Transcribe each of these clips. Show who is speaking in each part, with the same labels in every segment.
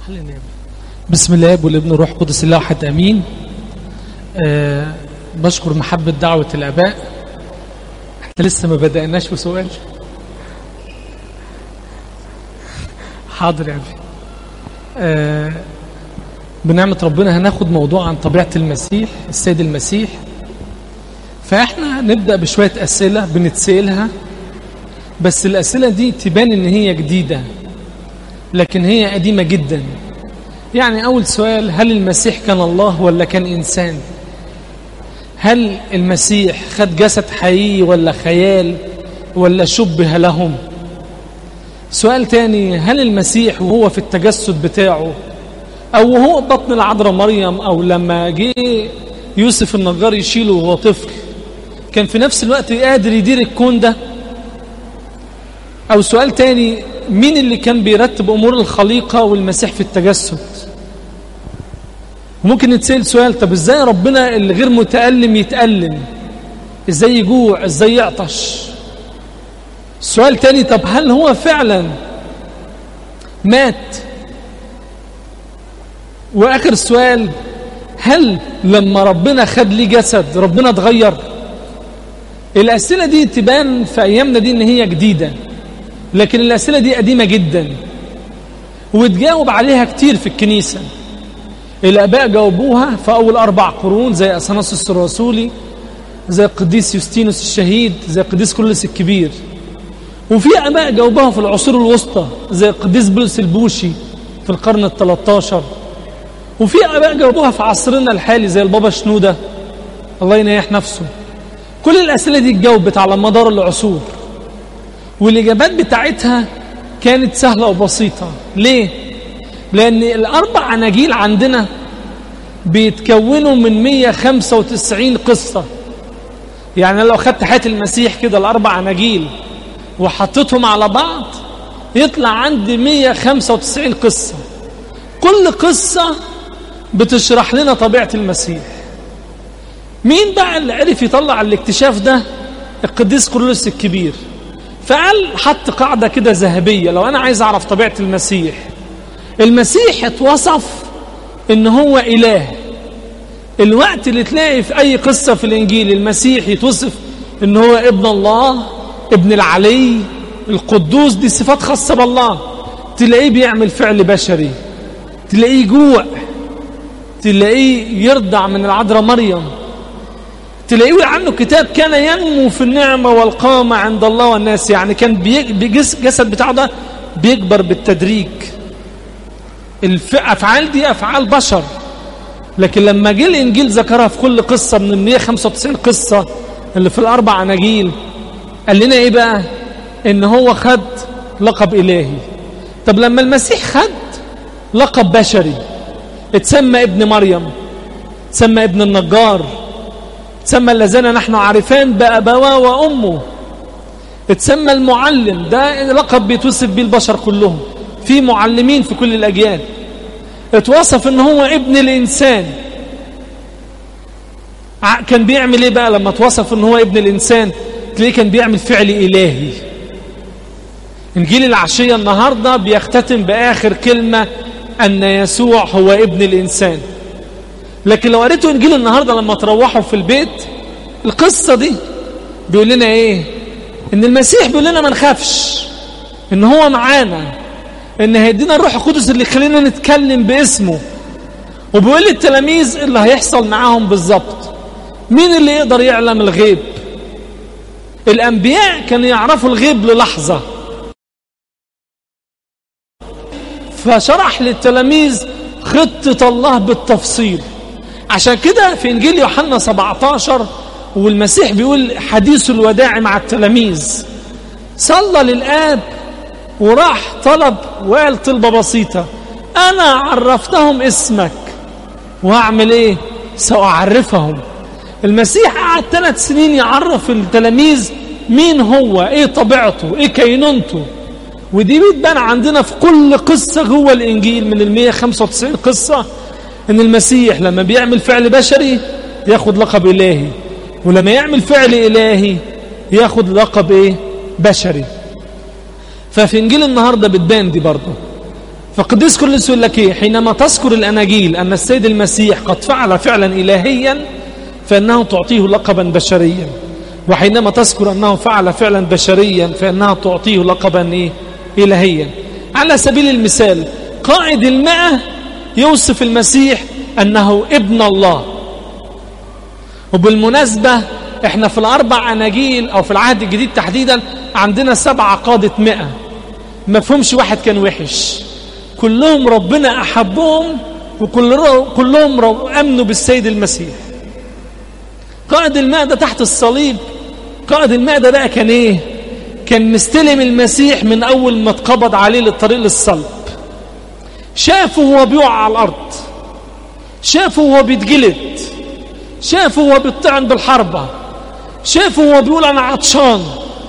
Speaker 1: بسم الله والابن الروح القدس الله احد امين أه بشكر محبة دعوة الاباء احنا لسه ما بدأناش بسؤال حاضر يا ابي أه بنعمة ربنا هناخد موضوع عن طبيعة المسيح السيد المسيح فاحنا نبدأ بشوية أسئلة بنتسألها بس الأسئلة دي تبان إن هي جديدة لكن هي قديمة جدا يعني أول سؤال هل المسيح كان الله ولا كان إنسان هل المسيح خد جسد حقيقي ولا خيال ولا شبه لهم سؤال تاني هل المسيح وهو في التجسد بتاعه أو وهو بطن العذراء مريم أو لما جه يوسف النجار يشيله وهو طفل كان في نفس الوقت قادر يدير الكون ده أو سؤال تاني مين اللي كان بيرتب أمور الخليقة والمسيح في التجسد ممكن نتسأل سؤال طب ازاي ربنا اللي غير متألم يتألم ازاي يجوع ازاي يعطش سؤال تاني طب هل هو فعلا مات واخر سؤال هل لما ربنا خد لي جسد ربنا اتغير الاسئله دي تبان في ايامنا دي ان هي جديده لكن الاسئله دي قديمه جدا وتجاوب عليها كتير في الكنيسه الاباء جاوبوها في اول اربع قرون زي اثناسوس الرسولي زي القديس يوستينوس الشهيد زي القديس كرولس الكبير وفي اباء جاوبوها في العصور الوسطى زي القديس بولس البوشي في القرن ال13 وفي اباء جاوبوها في عصرنا الحالي زي البابا شنوده الله ينيح نفسه كل الاسئله دي اتجاوبت على مدار العصور والاجابات بتاعتها كانت سهله وبسيطه ليه لأن الأربع أناجيل عندنا بيتكونوا من 195 قصة يعني لو خدت حياة المسيح كده الأربع أناجيل وحطيتهم على بعض يطلع عندي 195 قصة كل قصة بتشرح لنا طبيعة المسيح مين بقى اللي عرف يطلع الاكتشاف ده القديس كورلوس الكبير فقال حط قاعدة كده ذهبية لو أنا عايز أعرف طبيعة المسيح المسيح اتوصف ان هو اله الوقت اللي تلاقي في اي قصة في الانجيل المسيح يتوصف ان هو ابن الله ابن العلي القدوس دي صفات خاصة بالله تلاقيه بيعمل فعل بشري تلاقيه جوع تلاقيه يرضع من العذراء مريم تلاقيه عنه كتاب كان ينمو في النعمة والقامة عند الله والناس يعني كان بيجسد بتاعه ده بيكبر بالتدريج الافعال دي افعال بشر لكن لما جه الانجيل ذكرها في كل قصه من ال 195 قصه اللي في الاربع اناجيل قال لنا ايه بقى ان هو خد لقب الهي طب لما المسيح خد لقب بشري اتسمى ابن مريم اتسمى ابن النجار اتسمى الذين نحن عارفان بابواه وامه اتسمى المعلم ده لقب بيتوصف بيه البشر كلهم في معلمين في كل الأجيال اتوصف ان هو ابن الإنسان كان بيعمل ايه بقى لما اتوصف ان هو ابن الإنسان تلاقيه كان بيعمل فعل إلهي انجيل العشية النهاردة بيختتم بآخر كلمة أن يسوع هو ابن الإنسان لكن لو قريتوا انجيل النهاردة لما تروحوا في البيت القصة دي بيقول لنا ايه ان المسيح بيقول لنا ما نخافش ان هو معانا ان هيدينا الروح القدس اللي يخلينا نتكلم باسمه وبيقول للتلاميذ اللي هيحصل معاهم بالظبط مين اللي يقدر يعلم الغيب الانبياء كانوا يعرفوا الغيب للحظه فشرح للتلاميذ خطه الله بالتفصيل عشان كده في انجيل يوحنا 17 والمسيح بيقول حديث الوداع مع التلاميذ صلى للاب وراح طلب وقال طلبة بسيطة أنا عرفتهم اسمك وهعمل إيه سأعرفهم المسيح قعد ثلاث سنين يعرف التلاميذ مين هو إيه طبيعته إيه كينونته ودي بتبان عندنا في كل قصة جوه الإنجيل من ال 195 قصة إن المسيح لما بيعمل فعل بشري ياخد لقب إلهي ولما يعمل فعل إلهي ياخد لقب إيه بشري ففي انجيل النهارده بتبان دي برضه فقديس كرولوس يقول لك ايه حينما تذكر الاناجيل ان السيد المسيح قد فعل فعلا الهيا فانه تعطيه لقبا بشريا وحينما تذكر انه فعل فعلا بشريا فانها تعطيه لقبا ايه الهيا على سبيل المثال قائد المئة يوصف المسيح انه ابن الله وبالمناسبة احنا في الاربع اناجيل او في العهد الجديد تحديدا عندنا سبع قادة مئة ما فهمش واحد كان وحش كلهم ربنا احبهم وكلهم امنوا بالسيد المسيح قائد المائدة تحت الصليب قائد المائدة بقى كان ايه كان مستلم المسيح من اول ما اتقبض عليه للطريق للصلب شافه وهو بيقع على الارض شافه وهو بيتجلد شافه وهو بيطعن بالحربة شافه وهو بيقول انا عطشان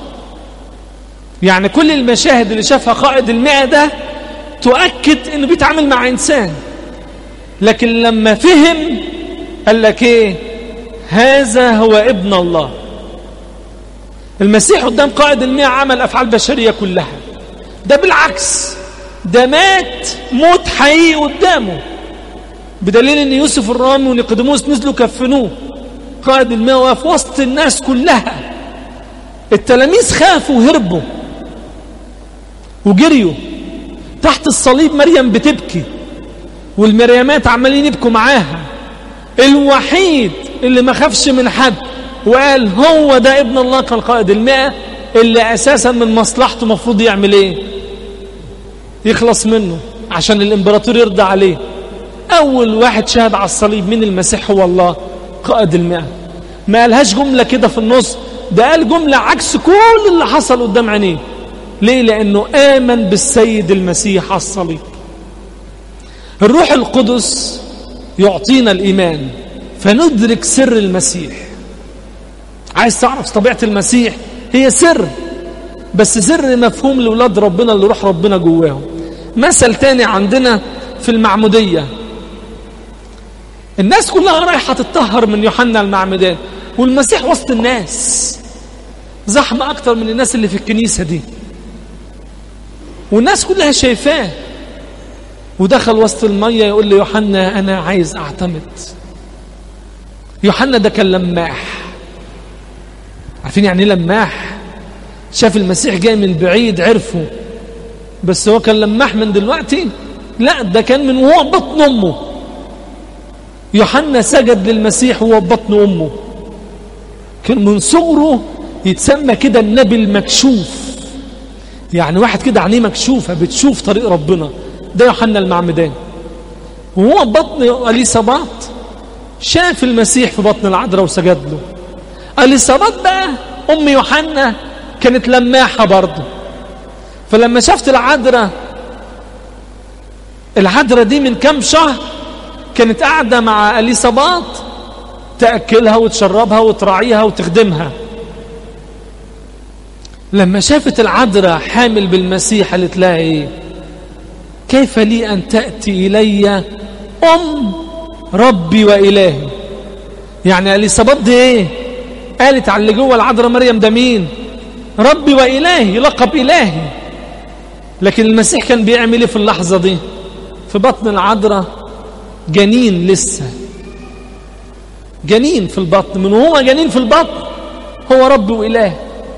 Speaker 1: يعني كل المشاهد اللي شافها قائد المئة ده تؤكد انه بيتعامل مع انسان لكن لما فهم قال لك ايه هذا هو ابن الله المسيح قدام قائد المئة عمل افعال بشرية كلها ده بالعكس ده مات موت حقيقي قدامه بدليل ان يوسف الرامي ونيقوديموس نزلوا كفنوه قائد المئة وقف وسط الناس كلها التلاميذ خافوا وهربوا وجريوا تحت الصليب مريم بتبكي والمريمات عمالين يبكوا معاها الوحيد اللي ما خافش من حد وقال هو ده ابن الله كان قائد المئة اللي أساسا من مصلحته مفروض يعمل ايه يخلص منه عشان الامبراطور يرضى عليه أول واحد شهد على الصليب من المسيح هو الله قائد المئة ما قالهاش جملة كده في النص ده قال جملة عكس كل اللي حصل قدام عينيه ليه لأنه آمن بالسيد المسيح على الصليب الروح القدس يعطينا الإيمان فندرك سر المسيح عايز تعرف طبيعة المسيح هي سر بس سر مفهوم لولاد ربنا اللي روح ربنا جواهم مثل تاني عندنا في المعمودية الناس كلها رايحة تتطهر من يوحنا المعمدان والمسيح وسط الناس زحمة أكتر من الناس اللي في الكنيسة دي والناس كلها شايفاه ودخل وسط المية يقول لي يوحنا أنا عايز أعتمد يوحنا ده كان لماح عارفين يعني ايه لماح شاف المسيح جاي من بعيد عرفه بس هو كان لماح من دلوقتي لا ده كان من وهو بطن امه يوحنا سجد للمسيح وهو بطن امه كان من صغره يتسمى كده النبي المكشوف يعني واحد كده عينيه مكشوفه بتشوف طريق ربنا ده يوحنا المعمدان وهو بطن اليصابات شاف المسيح في بطن العذراء وسجد له اليصابات بقى ام يوحنا كانت لماحه برضه فلما شافت العذراء العذراء دي من كام شهر كانت قاعده مع اليصابات تاكلها وتشربها وتراعيها وتخدمها لما شافت العذراء حامل بالمسيح قالت لها ايه كيف لي ان تاتي الي ام ربي والهي يعني اليصابات دي ايه قالت على اللي جوه العذراء مريم ده مين ربي والهي لقب الهي لكن المسيح كان بيعمل ايه في اللحظه دي في بطن العذراء جنين لسه جنين في البطن من هو جنين في البطن هو رب وإله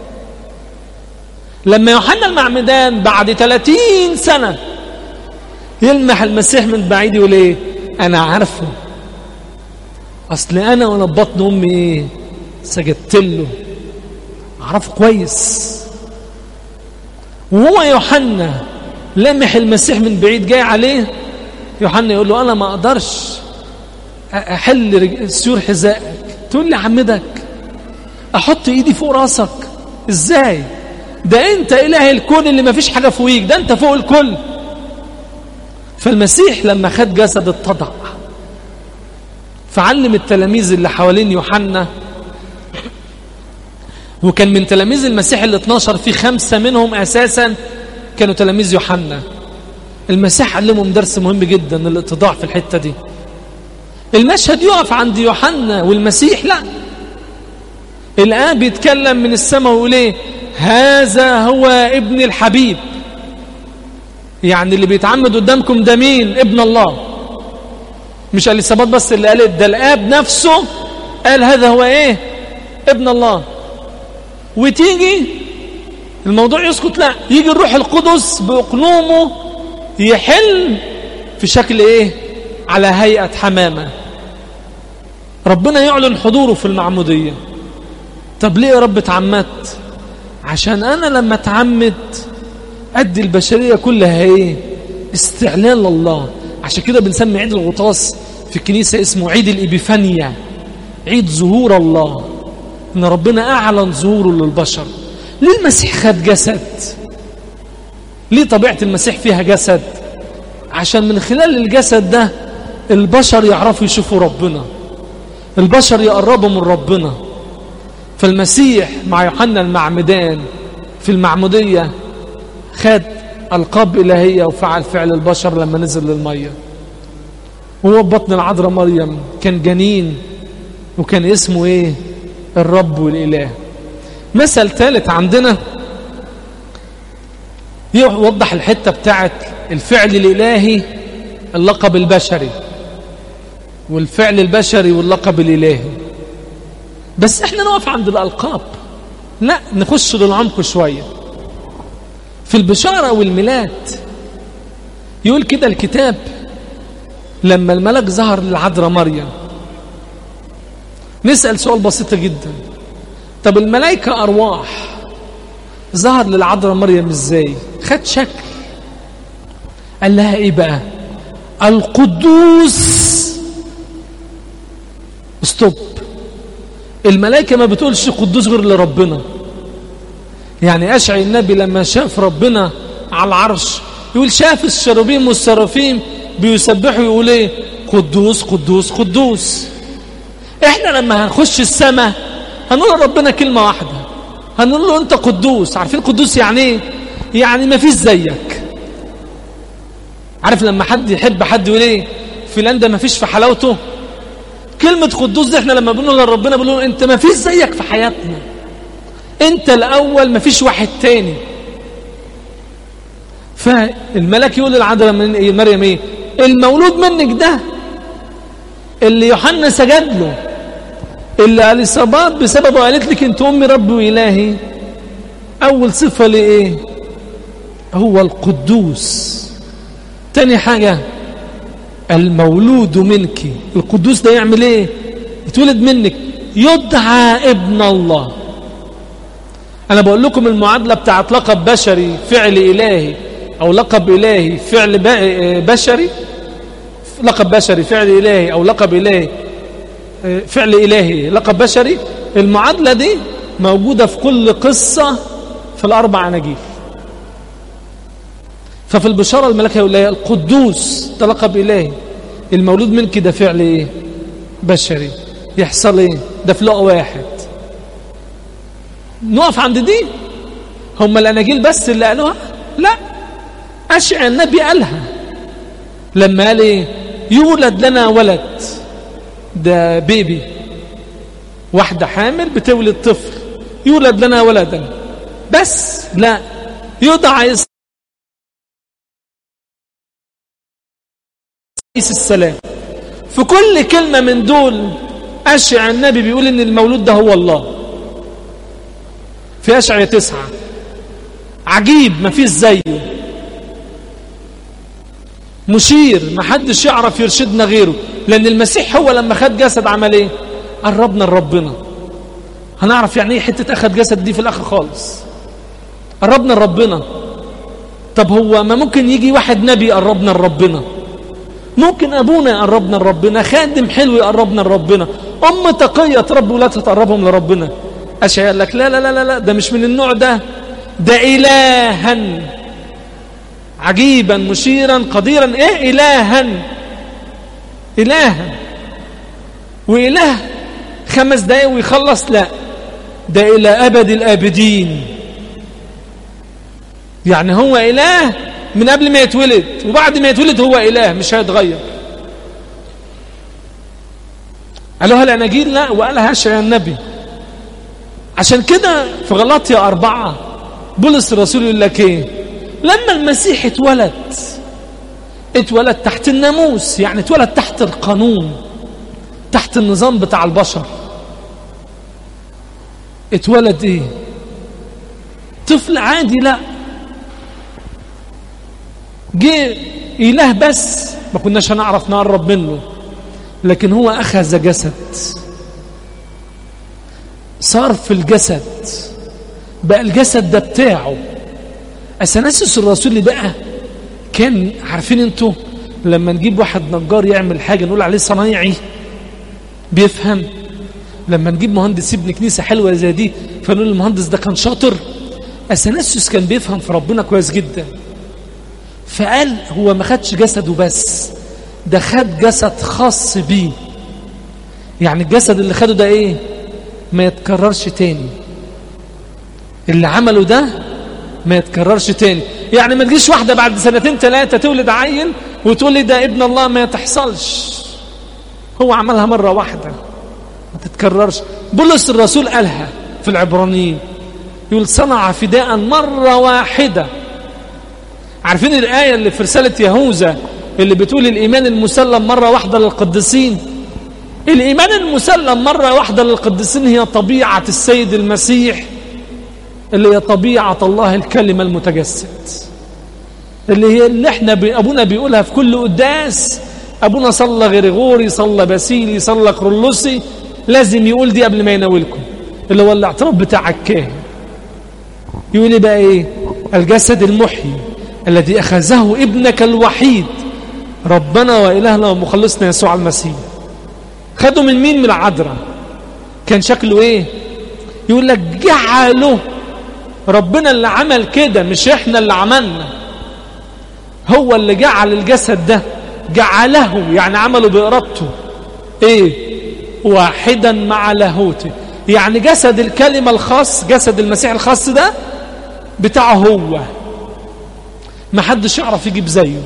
Speaker 1: لما يوحنا المعمدان بعد 30 سنة يلمح المسيح من بعيد يقول ايه انا عارفه اصل انا وانا ببطن امي ايه سجدت له اعرفه كويس وهو يوحنا لمح المسيح من بعيد جاي عليه يوحنا يقول له انا ما اقدرش احل سيور حذائك تقول لي عمدك احط ايدي فوق راسك ازاي ده انت اله الكون اللي ما فيش حاجه فوقيك ده انت فوق الكل فالمسيح لما خد جسد اتضع فعلم التلاميذ اللي حوالين يوحنا وكان من تلاميذ المسيح ال 12 في خمسة منهم أساسا كانوا تلاميذ يوحنا المسيح علمهم درس مهم جدا الاتضاع في الحتة دي المشهد يقف عند يوحنا والمسيح لا الآن بيتكلم من السماء ويقول ايه هذا هو ابن الحبيب يعني اللي بيتعمد قدامكم ده مين ابن الله مش اليسابات بس اللي قالت ده الاب نفسه قال هذا هو ايه ابن الله وتيجي الموضوع يسكت لا يجي الروح القدس بأقلومه يحل في شكل ايه على هيئة حمامة ربنا يعلن حضوره في المعمودية طب ليه يا رب اتعمدت عشان انا لما اتعمد ادي البشرية كلها ايه استعلان لله عشان كده بنسمي عيد الغطاس في الكنيسة اسمه عيد الإبيفانيا عيد ظهور الله ان ربنا اعلن ظهوره للبشر ليه المسيح خد جسد ليه طبيعة المسيح فيها جسد عشان من خلال الجسد ده البشر يعرفوا يشوفوا ربنا البشر يقربوا من ربنا فالمسيح مع يوحنا المعمدان في المعمودية خد القاب إلهية وفعل فعل البشر لما نزل للمية وهو بطن العذراء مريم كان جنين وكان اسمه ايه الرب والإله مثل ثالث عندنا يوضح الحتة بتاعت الفعل الإلهي اللقب البشري والفعل البشري واللقب الإلهي بس احنا نقف عند الألقاب لا نخش للعمق شوية في البشارة والميلاد يقول كده الكتاب لما الملك ظهر للعذراء مريم نسأل سؤال بسيط جدا طب الملائكة أرواح ظهر للعذراء مريم ازاي خد شكل قال لها ايه بقى القدوس ستوب الملائكة ما بتقولش قدوس غير لربنا يعني أشعي النبي لما شاف ربنا على العرش يقول شاف الشرابيم والسرافيم بيسبحوا يقول ايه قدوس قدوس قدوس احنا لما هنخش السماء هنقول لربنا كلمة واحدة هنقول له انت قدوس عارفين قدوس يعني ايه يعني ما فيش زيك عارف لما حد يحب حد يقول ايه فلان ده ما فيش في حلاوته كلمة قدوس دي احنا لما بنقول لربنا بنقول انت ما فيش زيك في حياتنا انت الاول ما فيش واحد تاني فالملك يقول للعذراء من إيه مريم ايه المولود منك ده اللي يوحنا سجد له اللي اليصابات بسببه قالت لك انت امي ربي والهي اول صفه لايه هو القدوس تاني حاجه المولود منك القدوس ده يعمل ايه يتولد منك يدعى ابن الله انا بقول لكم المعادله بتاعت لقب بشري فعل الهي او لقب الهي فعل بشري لقب بشري فعل الهي او لقب الهي فعل إلهي لقب بشري المعادلة دي موجودة في كل قصة في الأربع أناجيل ففي البشارة الملكة يقول لها القدوس ده لقب إلهي المولود منك ده فعل إيه بشري يحصل إيه ده في لقى واحد نقف عند دي هم الأناجيل بس اللي قالوها لا أشعى النبي قالها لما قال إيه يولد لنا ولد ده بيبي واحدة حامل بتولد طفل يولد لنا ولدا بس لا يدعى عيسى السلام في كل كلمة من دول أشع النبي بيقول إن المولود ده هو الله في أشعية تسعة عجيب ما فيش زيه مشير ما حدش يعرف يرشدنا غيره لأن المسيح هو لما خد جسد عمل ايه قربنا لربنا هنعرف يعني ايه حتة أخد جسد دي في الآخر خالص قربنا لربنا طب هو ما ممكن يجي واحد نبي يقربنا لربنا ممكن أبونا يقربنا لربنا خادم حلو يقربنا لربنا أم تقية تربي ولادها تقربهم لربنا أشياء قال لك لا لا لا لا ده مش من النوع ده ده إلها عجيبا مشيرا قديرا ايه إلها إلها وإله خمس دقايق ويخلص لا ده إلى أبد الآبدين يعني هو إله من قبل ما يتولد وبعد ما يتولد هو إله مش هيتغير قالوها الأناجيل لا وقالها أشعياء النبي عشان كده في غلطية أربعة بولس الرسول يقول لك إيه لما المسيح اتولد اتولد تحت الناموس يعني اتولد تحت القانون تحت النظام بتاع البشر اتولد ايه طفل عادي لا جه اله بس ما كناش هنعرف نقرب منه لكن هو اخذ جسد صار في الجسد بقى الجسد ده بتاعه اثناسيوس الرسول بقى كان عارفين انتوا لما نجيب واحد نجار يعمل حاجه نقول عليه صنايعي بيفهم لما نجيب مهندس ابن كنيسه حلوه زي دي فنقول المهندس ده كان شاطر اثناسيوس كان بيفهم في ربنا كويس جدا فقال هو ما خدش جسده بس ده خد جسد خاص بيه يعني الجسد اللي خده ده ايه ما يتكررش تاني اللي عمله ده ما يتكررش تاني يعني ما تجيش واحدة بعد سنتين ثلاثة تولد عيل وتقول لي ده ابن الله ما تحصلش هو عملها مرة واحدة ما تتكررش بولس الرسول قالها في العبرانيين يقول صنع فداء مرة واحدة عارفين الآية اللي في رسالة يهوذا اللي بتقول الإيمان المسلم مرة واحدة للقديسين الإيمان المسلم مرة واحدة للقديسين هي طبيعة السيد المسيح اللي هي طبيعة الله الكلمة المتجسد اللي هي اللي احنا بي أبونا بيقولها في كل قداس أبونا صلى غريغوري صلى باسيلي صلى كرولوسي لازم يقول دي قبل ما يناولكم اللي هو الاعتراف بتاع الكاهن يقول لي بقى ايه الجسد المحيي الذي أخذه ابنك الوحيد ربنا وإلهنا ومخلصنا يسوع المسيح خدوا من مين من العذراء كان شكله ايه يقول لك جعله ربنا اللي عمل كده مش احنا اللي عملنا هو اللي جعل الجسد ده جعله يعني عمله بإرادته ايه واحدا مع لاهوته يعني جسد الكلمة الخاص جسد المسيح الخاص ده بتاعه هو ما حدش يعرف يجيب زيه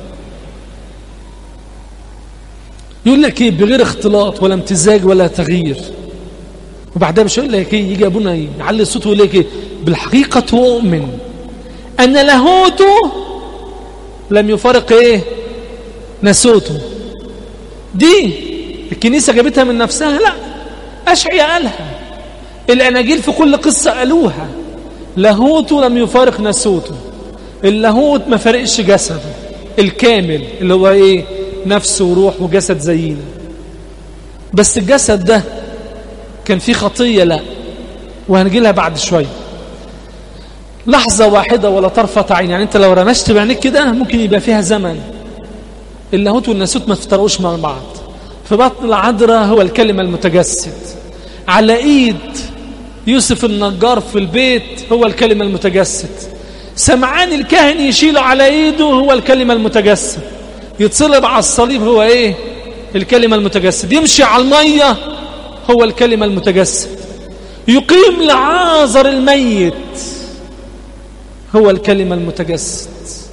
Speaker 1: يقول لك ايه بغير اختلاط ولا امتزاج ولا تغيير وبعدها مش يقول لك ايه يجي ابونا يعلي صوته ويقول لك ايه بالحقيقة أؤمن أن لاهوته لم يفارق ايه نسوته دي الكنيسة جابتها من نفسها لا أشعيا قالها الأناجيل في كل قصة قالوها لاهوته لم يفارق نسوته اللاهوت ما فارقش جسده الكامل اللي هو ايه نفس وروح وجسد زينا بس الجسد ده كان فيه خطية لا وهنجي لها بعد شوية لحظة واحدة ولا طرفة عين يعني انت لو رمشت بعينيك كده ممكن يبقى فيها زمن اللاهوت والناسوت ما افترقوش مع بعض في بطن العذراء هو الكلمة المتجسد على ايد يوسف النجار في البيت هو الكلمة المتجسد سمعان الكاهن يشيله على ايده هو الكلمة المتجسد يتصلب على الصليب هو ايه الكلمة المتجسد يمشي على المية هو الكلمة المتجسد يقيم لعازر الميت هو الكلمة المتجسد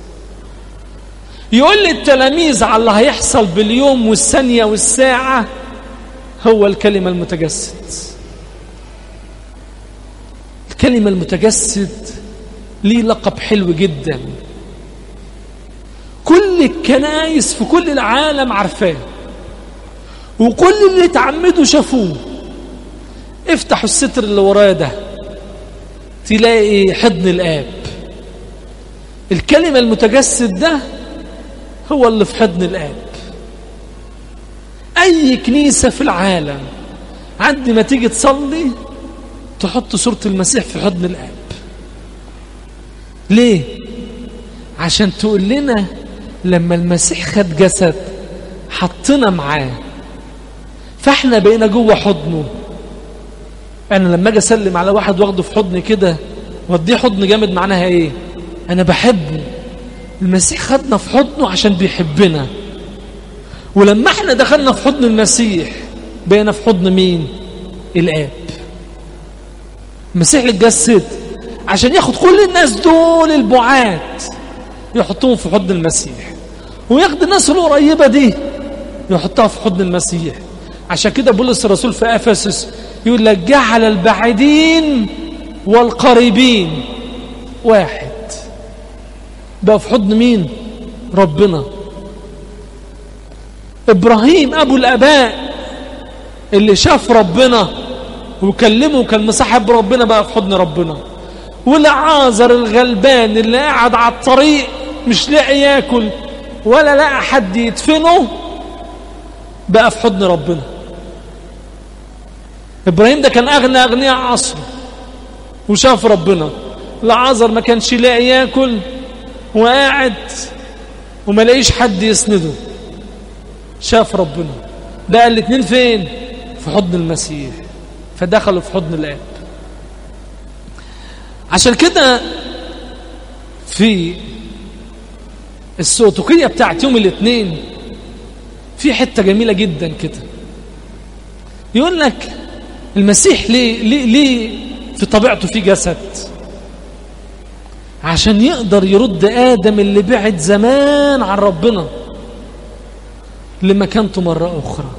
Speaker 1: يقول للتلاميذ على اللي هيحصل باليوم والثانية والساعة هو الكلمة المتجسد الكلمة المتجسد ليه لقب حلو جدا كل الكنايس في كل العالم عارفاه وكل اللي اتعمدوا شافوه افتحوا الستر اللي ورايا ده تلاقي حضن الآب الكلمة المتجسد ده هو اللي في حضن الآب أي كنيسة في العالم عند ما تيجي تصلي تحط صورة المسيح في حضن الآب ليه؟ عشان تقول لنا لما المسيح خد جسد حطنا معاه فاحنا بقينا جوه حضنه انا لما اجي اسلم على واحد واخده في حضني كده واديه حضن جامد معناها ايه انا بحبه المسيح خدنا في حضنه عشان بيحبنا ولما احنا دخلنا في حضن المسيح بقينا في حضن مين الاب المسيح اتجسد عشان ياخد كل الناس دول البعاد يحطهم في حضن المسيح وياخد الناس القريبه دي يحطها في حضن المسيح عشان كده بولس الرسول في افسس يقول لك جعل البعيدين والقريبين واحد بقى في حضن مين ربنا ابراهيم ابو الاباء اللي شاف ربنا وكلمه وكان مصاحب ربنا بقى في حضن ربنا والعازر الغلبان اللي قاعد على الطريق مش لاقي ياكل ولا لقى حد يدفنه بقى في حضن ربنا ابراهيم ده كان اغنى اغنياء عصره وشاف ربنا العازر ما كانش لاقي ياكل وقاعد وما لاقيش حد يسنده شاف ربنا بقى الاثنين فين في حضن المسيح فدخلوا في حضن الاب عشان كده في السوتوكية بتاعت يوم الاثنين في حتة جميلة جدا كده يقول لك المسيح ليه, ليه, ليه في طبيعته في جسد عشان يقدر يرد آدم اللي بعد زمان عن ربنا لمكانته مرة أخرى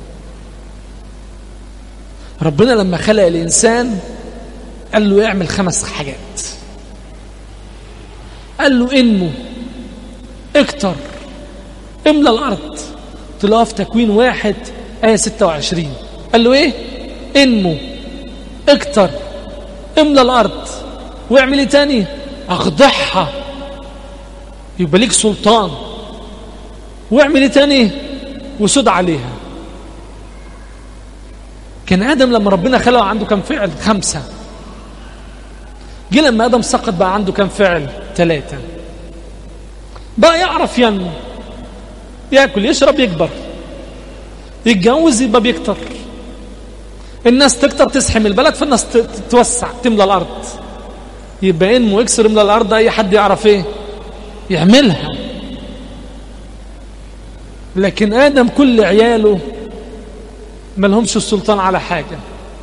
Speaker 1: ربنا لما خلق الإنسان قال له اعمل خمس حاجات قال له انمو اكتر املى الأرض تلاقوا في تكوين واحد آية 26 قال له ايه انمو اكتر املى الأرض واعمل ايه تاني اخضعها يبقى ليك سلطان واعمل ايه تاني وسود عليها كان آدم لما ربنا خلقه عنده كم فعل خمسة جه لما آدم سقط بقى عنده كم فعل ثلاثة بقى يعرف ينمو ياكل يشرب يكبر يتجوز يبقى بيكتر الناس تكتر تسحم البلد فالناس تتوسع تملى الارض يبقى ينمو يكسر يملى الارض اي حد يعرف ايه يعملها لكن ادم كل عياله ما لهمش السلطان على حاجه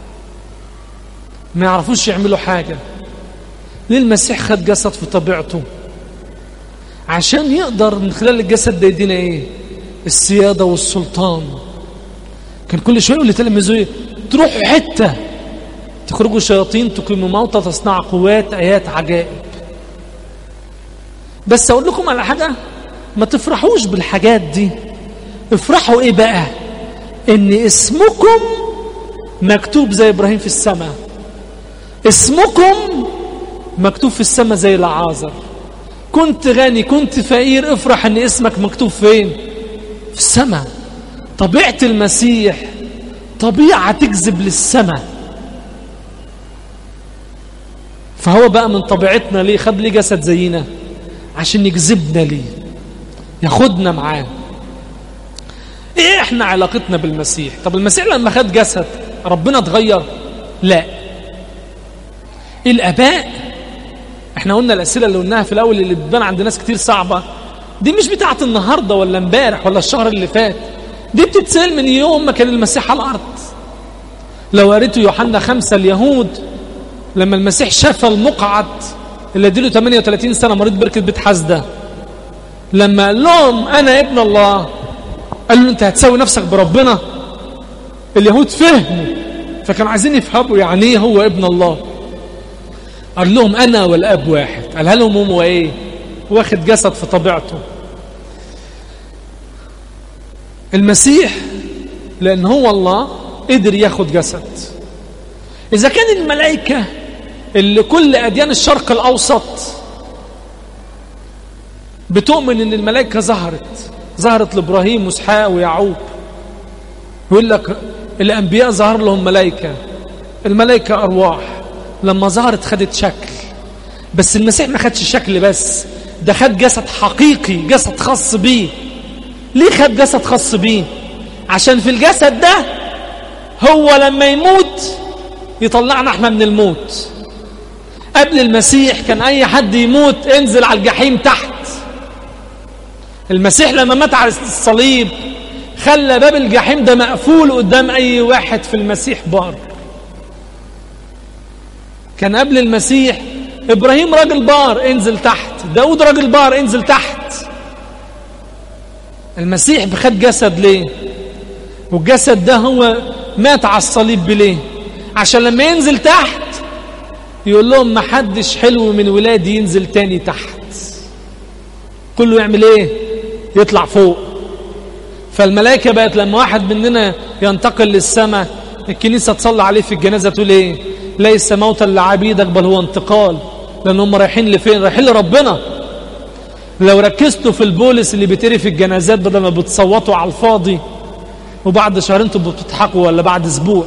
Speaker 1: ما يعرفوش يعملوا حاجه ليه المسيح خد جسد في طبيعته عشان يقدر من خلال الجسد ده يدينا ايه السيادة والسلطان كان كل شوية يقول لتلاميذه ايه تروحوا حتة تخرجوا شياطين تقيموا موتى تصنع قوات آيات عجائب بس أقول لكم على حاجة ما تفرحوش بالحاجات دي افرحوا ايه بقى ان اسمكم مكتوب زي ابراهيم في السماء اسمكم مكتوب في السماء زي العازر كنت غني كنت فقير افرح ان اسمك مكتوب فين في السماء طبيعة المسيح طبيعة تجذب للسماء فهو بقى من طبيعتنا ليه خد ليه جسد زينا عشان يجذبنا ليه ياخدنا معاه ايه احنا علاقتنا بالمسيح طب المسيح لما خد جسد ربنا اتغير لا الاباء احنا قلنا الاسئله اللي قلناها في الاول اللي بتبان عند ناس كتير صعبه دي مش بتاعت النهارده ولا امبارح ولا الشهر اللي فات دي بتتسال من يوم ما كان المسيح على الارض لو قريتوا يوحنا خمسة اليهود لما المسيح شاف المقعد اللي اديله 38 سنه مريض بركه بيت حسده لما قال لهم انا ابن الله قال له انت هتساوي نفسك بربنا اليهود فهموا فكانوا عايزين يفهموا يعني ايه هو ابن الله قال لهم انا والاب واحد قالها لهم هو ايه واخد جسد في طبيعته المسيح لان هو الله قدر ياخد جسد اذا كان الملائكه اللي كل اديان الشرق الاوسط بتؤمن ان الملائكه ظهرت ظهرت لابراهيم واسحاق ويعقوب يقول لك الانبياء ظهر لهم ملائكه الملائكه ارواح لما ظهرت خدت شكل بس المسيح ما خدش شكل بس ده خد جسد حقيقي جسد خاص بيه ليه خد جسد خاص بيه عشان في الجسد ده هو لما يموت يطلعنا احنا من الموت قبل المسيح كان اي حد يموت انزل على الجحيم تحت المسيح لما مات على الصليب خلى باب الجحيم ده مقفول قدام اي واحد في المسيح بار كان قبل المسيح ابراهيم راجل بار انزل تحت داود راجل بار انزل تحت المسيح بخد جسد ليه والجسد ده هو مات على الصليب بليه عشان لما ينزل تحت يقول لهم ما حدش حلو من ولادي ينزل تاني تحت كله يعمل ايه يطلع فوق فالملائكة بقت لما واحد مننا ينتقل للسماء الكنيسة تصلي عليه في الجنازة تقول ايه ليس موتا لعبيدك بل هو انتقال لان هم رايحين لفين رايحين لربنا لو ركزتوا في البولس اللي بيتري في الجنازات بدل ما بتصوتوا على الفاضي وبعد شهرين انتوا بتضحكوا ولا بعد اسبوع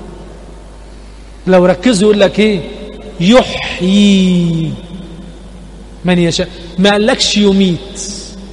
Speaker 1: لو ركزوا يقول لك ايه يحيي من يشاء ما قالكش يميت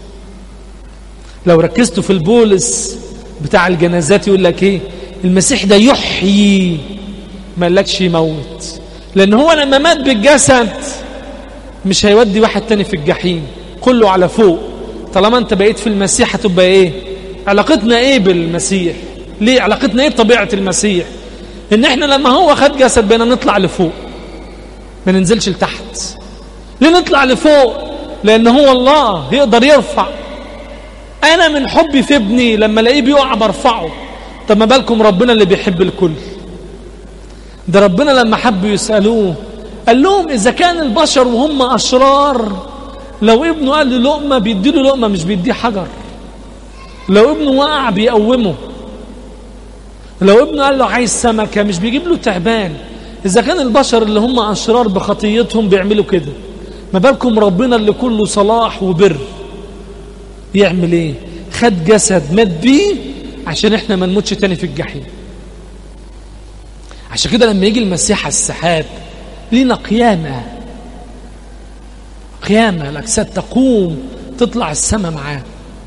Speaker 1: لو ركزتوا في البولس بتاع الجنازات يقول لك ايه المسيح ده يحيي ما قالكش يموت لان هو لما مات بالجسد مش هيودي واحد تاني في الجحيم كله على فوق طالما انت بقيت في المسيح هتبقى ايه علاقتنا ايه بالمسيح ليه علاقتنا ايه بطبيعة المسيح ان احنا لما هو خد جسد بينا نطلع لفوق ما ننزلش لتحت ليه نطلع لفوق لان هو الله يقدر يرفع انا من حبي في ابني لما الاقيه بيقع برفعه طب ما بالكم ربنا اللي بيحب الكل ده ربنا لما حبوا يسألوه قال لهم إذا كان البشر وهم أشرار لو ابنه قال له لقمة بيدي له لقمة مش بيديه حجر لو ابنه وقع بيقومه لو ابنه قال له عايز سمكة مش بيجيب له تعبان إذا كان البشر اللي هم أشرار بخطيتهم بيعملوا كده ما بالكم ربنا اللي كله صلاح وبر يعمل ايه خد جسد مات بيه عشان احنا ما نموتش تاني في الجحيم عشان كده لما يجي المسيح على السحاب لينا قيامة قيامة الأجساد تقوم تطلع السماء معاه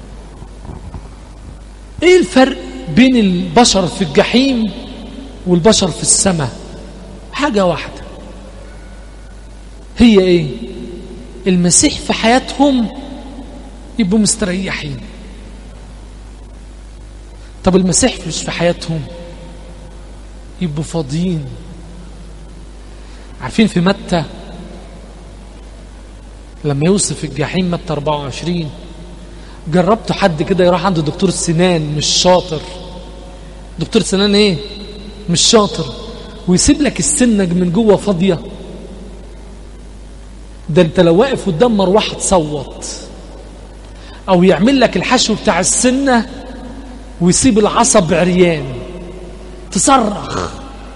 Speaker 1: ايه الفرق بين البشر في الجحيم والبشر في السماء حاجة واحدة هي ايه المسيح في حياتهم يبقوا مستريحين طب المسيح مش في حياتهم يبقوا فاضيين عارفين في متى لما يوصف الجحيم متى 24 جربتوا حد كده يروح عند دكتور السنان مش شاطر دكتور السنان ايه مش شاطر ويسيب لك السنج من جوه فاضيه ده انت لو واقف قدام مروحه تصوت او يعمل لك الحشو بتاع السنه ويسيب العصب عريان تصرخ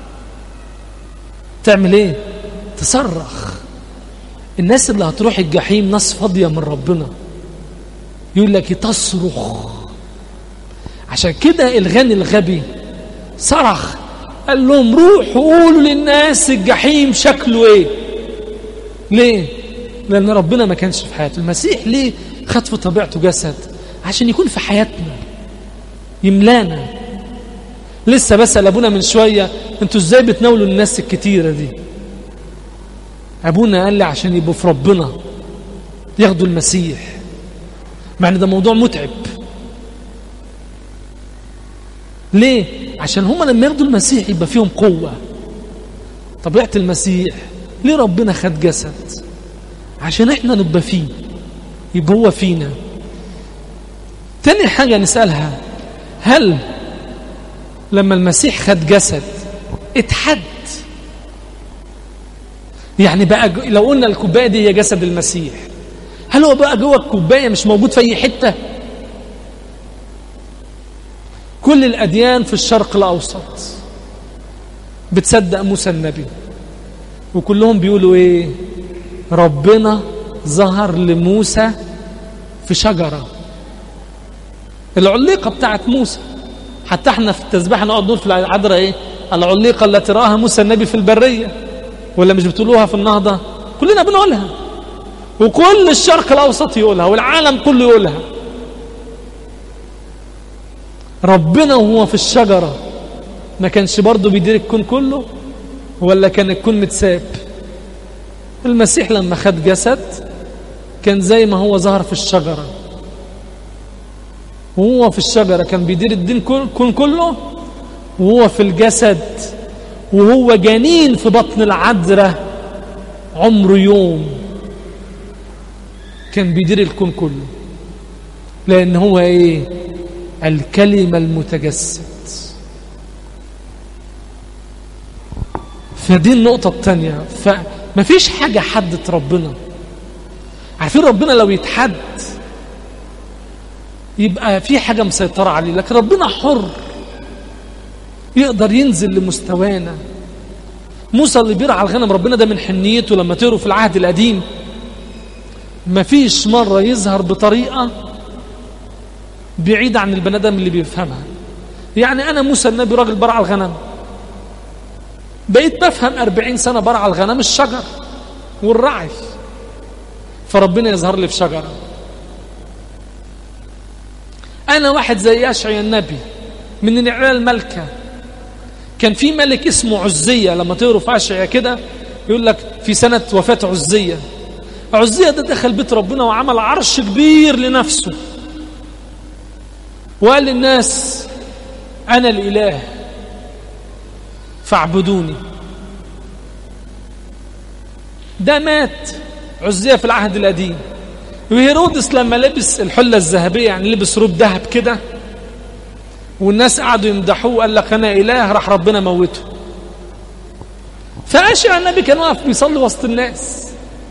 Speaker 1: تعمل ايه تصرخ الناس اللي هتروح الجحيم ناس فاضيه من ربنا يقول لك تصرخ عشان كده الغني الغبي صرخ قال لهم روحوا قولوا للناس الجحيم شكله ايه ليه لان ربنا ما كانش في حياته المسيح ليه خد في طبيعته جسد عشان يكون في حياتنا يملانا لسه بسأل أبونا من شوية انتوا ازاي بتناولوا الناس الكتيرة دي أبونا قال لي عشان يبقوا في ربنا ياخدوا المسيح مع ان ده موضوع متعب ليه عشان هم لما ياخدوا المسيح يبقى فيهم قوة طبيعة المسيح ليه ربنا خد جسد عشان احنا نبقى فيه يبقى هو فينا تاني حاجة نسألها هل لما المسيح خد جسد اتحد يعني بقى لو قلنا الكوباية دي هي جسد المسيح هل هو بقى جوه الكوباية مش موجود في أي حتة كل الأديان في الشرق الأوسط بتصدق موسى النبي وكلهم بيقولوا ايه ربنا ظهر لموسى في شجرة العليقة بتاعت موسى حتى احنا في التسبيح نقعد نقول في العذراء ايه العليقة التي رآها موسى النبي في البرية ولا مش بتقولوها في النهضة كلنا بنقولها وكل الشرق الأوسط يقولها والعالم كله يقولها ربنا وهو في الشجرة ما كانش برضه بيدير الكون كله ولا كان الكون متساب المسيح لما خد جسد كان زي ما هو ظهر في الشجرة وهو في الشجرة كان بيدير الدين الكون كله وهو في الجسد وهو جنين في بطن العذراء عمره يوم كان بيدير الكون كله لأن هو إيه الكلمة المتجسد فدي النقطة الثانية فما فيش حاجة حدت ربنا عارفين ربنا لو يتحد يبقى في حاجة مسيطرة عليه لكن ربنا حر يقدر ينزل لمستوانا موسى اللي بيرعى الغنم ربنا ده من حنيته لما تقروا في العهد القديم مفيش مرة يظهر بطريقة بعيدة عن البني آدم اللي بيفهمها يعني أنا موسى النبي راجل برعى الغنم بقيت بفهم أربعين سنة برعى الغنم الشجر والرعي فربنا يظهر لي في شجرة أنا واحد زي أشعيا النبي من العيال الملكة كان في ملك اسمه عزية لما تقروا في أشعيا كده يقول لك في سنة وفاة عزية عزية ده دخل بيت ربنا وعمل عرش كبير لنفسه وقال للناس أنا الإله فاعبدوني ده مات عزية في العهد القديم وهيرودس لما لبس الحلة الذهبية يعني لبس روب ذهب كده والناس قعدوا يمدحوه قال لك أنا إله راح ربنا موته فأشعى النبي كان واقف بيصلي وسط الناس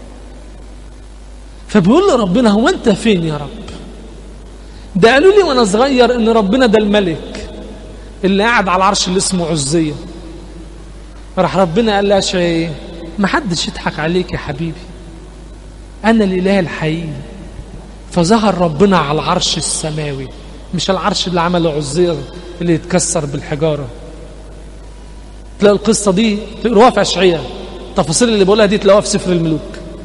Speaker 1: فبيقول له ربنا هو أنت فين يا رب ده قالوا لي وأنا صغير إن ربنا ده الملك اللي قاعد على العرش اللي اسمه عزية راح ربنا قال لها ايه ما حدش يضحك عليك يا حبيبي أنا الإله الحقيقي فظهر ربنا على العرش السماوي مش العرش اللي عمله عزير اللي يتكسر بالحجارة تلاقوا القصة دي تقروها في أشعية التفاصيل اللي بقولها دي تلاقوها في سفر الملوك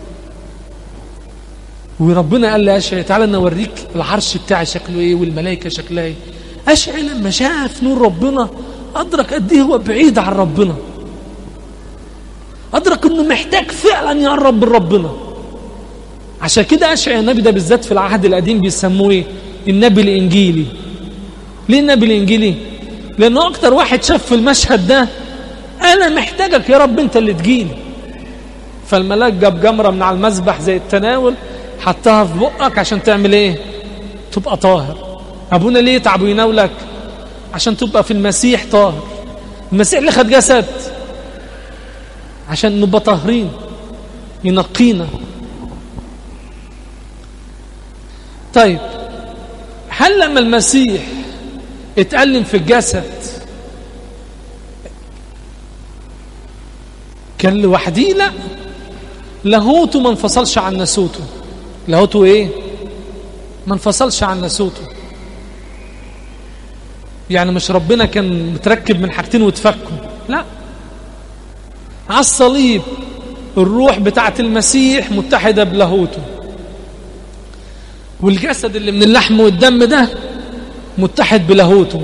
Speaker 1: وربنا قال لأشعية تعالى نوريك العرش بتاعي شكله ايه والملائكة شكلها ايه أشعية لما شاف نور ربنا أدرك قد ايه هو بعيد عن ربنا أدرك أنه محتاج فعلا يقرب من ربنا عشان كده أشعيا النبي ده بالذات في العهد القديم بيسموه إيه؟ النبي الإنجيلي ليه النبي الإنجيلي؟ لأنه أكتر واحد شاف في المشهد ده أنا محتاجك يا رب أنت اللي تجيلي فالملاك جاب جمرة من على المذبح زي التناول حطها في بقك عشان تعمل إيه؟ تبقى طاهر أبونا ليه تعب ويناولك؟ عشان تبقى في المسيح طاهر المسيح اللي خد جسد عشان نبقى طاهرين ينقينا طيب هل لما المسيح اتألم في الجسد كان لوحديه لا لاهوته ما انفصلش عن ناسوته لاهوته ايه ما انفصلش عن ناسوته يعني مش ربنا كان متركب من حاجتين وتفكوا لا على الصليب الروح بتاعت المسيح متحدة بلاهوته والجسد اللي من اللحم والدم ده متحد بلاهوته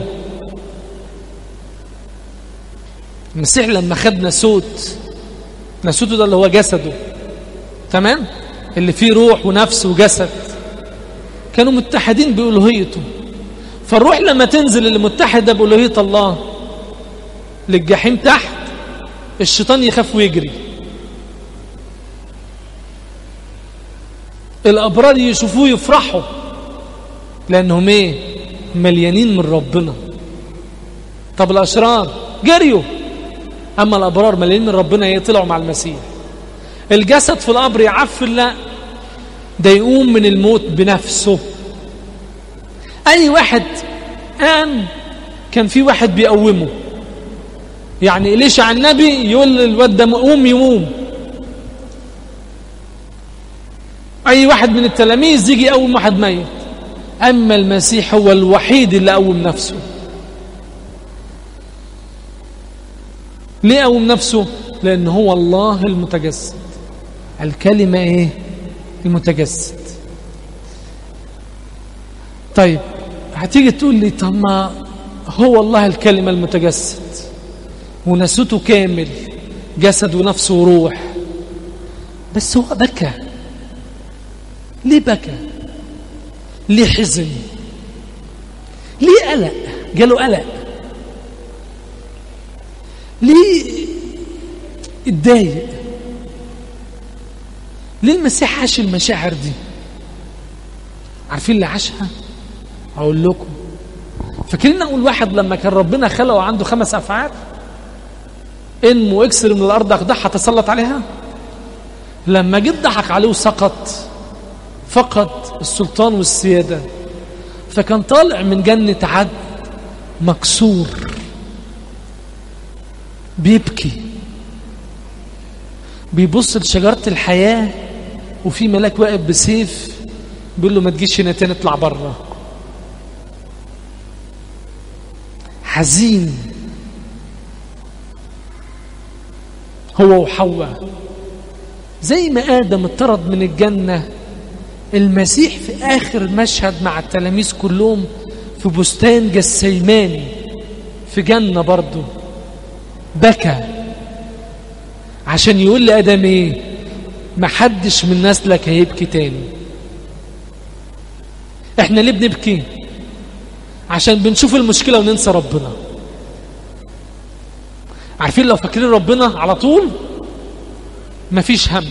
Speaker 1: المسيح لما خد ناسوت ناسوته ده اللي هو جسده تمام اللي فيه روح ونفس وجسد كانوا متحدين بألوهيته فالروح لما تنزل اللي متحدة بألوهية الله للجحيم تحت الشيطان يخاف ويجري الأبرار يشوفوه يفرحوا لأنهم إيه مليانين من ربنا طب الأشرار جريوا أما الأبرار مليانين من ربنا يطلعوا مع المسيح الجسد في القبر يعفن لا ده يقوم من الموت بنفسه أي واحد قام كان في واحد بيقومه يعني ليش على النبي يقول الواد ده قوم يقوم أي واحد من التلاميذ يجي يقوم واحد ميت أما المسيح هو الوحيد اللي قوم نفسه ليه قوم نفسه لأن هو الله المتجسد الكلمة إيه المتجسد طيب هتيجي تقول لي طب ما هو الله الكلمة المتجسد ونسوته كامل جسد ونفس وروح بس هو بكى ليه بكى ليه حزن ليه قلق جاله قلق ليه اتضايق ليه المسيح عاش المشاعر دي عارفين اللي عاشها اقول لكم فاكرين اقول واحد لما كان ربنا خلقه عنده خمس افعال ان واكسر من الارض اخدعها تسلط عليها لما جد ضحك عليه وسقط فقد السلطان والسيادة فكان طالع من جنة عدن مكسور بيبكي بيبص لشجرة الحياة وفي ملاك واقف بسيف بيقول له ما تجيش هنا تاني اطلع بره حزين هو وحواء زي ما آدم اطرد من الجنة المسيح في آخر مشهد مع التلاميذ كلهم في بستان جسيماني في جنة برضه بكى عشان يقول لآدم ايه ما حدش من نسلك هيبكي تاني احنا ليه بنبكي عشان بنشوف المشكلة وننسى ربنا عارفين لو فاكرين ربنا على طول مفيش هم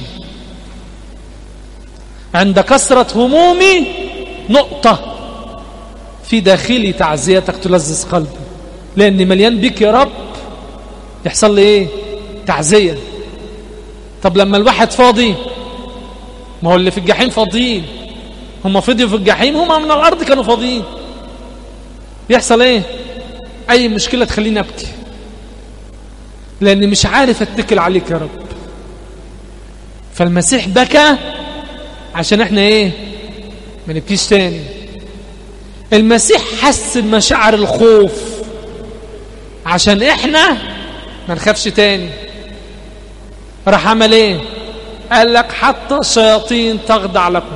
Speaker 1: عند كثرة همومي نقطة في داخلي تعزيتك تلذذ قلبي لأني مليان بيك يا رب يحصل لي ايه تعزية طب لما الواحد فاضي ما هو اللي في الجحيم فاضيين هم فضيوا في الجحيم هم من الأرض كانوا فاضيين يحصل ايه أي مشكلة تخليني أبكي لأني مش عارف أتكل عليك يا رب فالمسيح بكى عشان احنا ايه ما نبكيش تاني المسيح حس بمشاعر الخوف عشان احنا ما نخافش تاني راح عمل ايه قال لك حتى الشياطين تخضع لكم